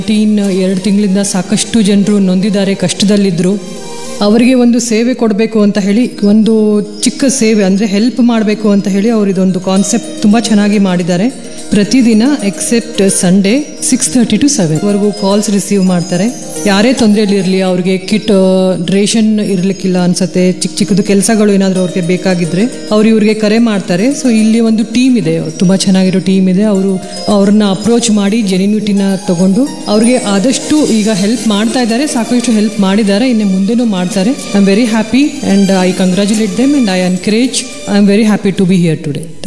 teen ಎರಡು ತಿಂಗಳಿಂದ ಸಾಕಷ್ಟು ಜನರು ನೊಂದಿದ್ದಾರೆ ಕಷ್ಟದಲ್ಲಿದ್ದರು ಅವರಿಗೆ ಒಂದು ಸೇವೆ ಕೊಡಬೇಕು ಅಂತ ಹೇಳಿ ಒಂದು ಚಿಕ್ಕ ಸೇವೆ ಅಂದರೆ ಹೆಲ್ಪ್ ಮಾಡಬೇಕು ಅಂತ ಹೇಳಿ ಅವರು ಇದೊಂದು ಕಾನ್ಸೆಪ್ಟ್ ತುಂಬ ಚೆನ್ನಾಗಿ ಮಾಡಿದ್ದಾರೆ ಪ್ರತಿದಿನ except Sunday six thirty to seven ವರೆಗೂ ಕಾಲ್ಸ್ ರಿಸೀವ್ ಮಾಡ್ತಾರೆ ಯಾರೇ ತೊಂದರೆಯಲ್ಲಿರಲಿ ಅವ್ರಿಗೆ ಕಿಟ್ ರೇಷನ್ ಇರಲಿಕ್ಕಿಲ್ಲ ಅನ್ಸತ್ತೆ ಚಿಕ್ಕ ಚಿಕ್ಕದು ಕೆಲಸಗಳು ಏನಾದರೂ ಅವ್ರಿಗೆ ಬೇಕಾಗಿದ್ರೆ ಅವ್ರು ಇವ್ರಿಗೆ ಕರೆ ಮಾಡ್ತಾರೆ ಸೊ ಇಲ್ಲಿ ಒಂದು ಟೀಮ್ ಇದೆ ತುಂಬ ಚೆನ್ನಾಗಿರೋ ಟೀಮ್ ಇದೆ ಅವರು ಅವ್ರನ್ನ ಅಪ್ರೋಚ್ ಮಾಡಿ ಜೆನ್ಯೂನಿಟಿನ ತಗೊಂಡು ಅವ್ರಿಗೆ ಆದಷ್ಟು ಈಗ ಹೆಲ್ಪ್ ಮಾಡ್ತಾ ಇದ್ದಾರೆ ಸಾಕಷ್ಟು ಹೆಲ್ಪ್ ಮಾಡಿದ್ದಾರೆ ಇನ್ನು ಮುಂದೆನೂ ಮಾಡ್ತಾರೆ I am very happy and I congratulate them and I encourage I am very happy to be here today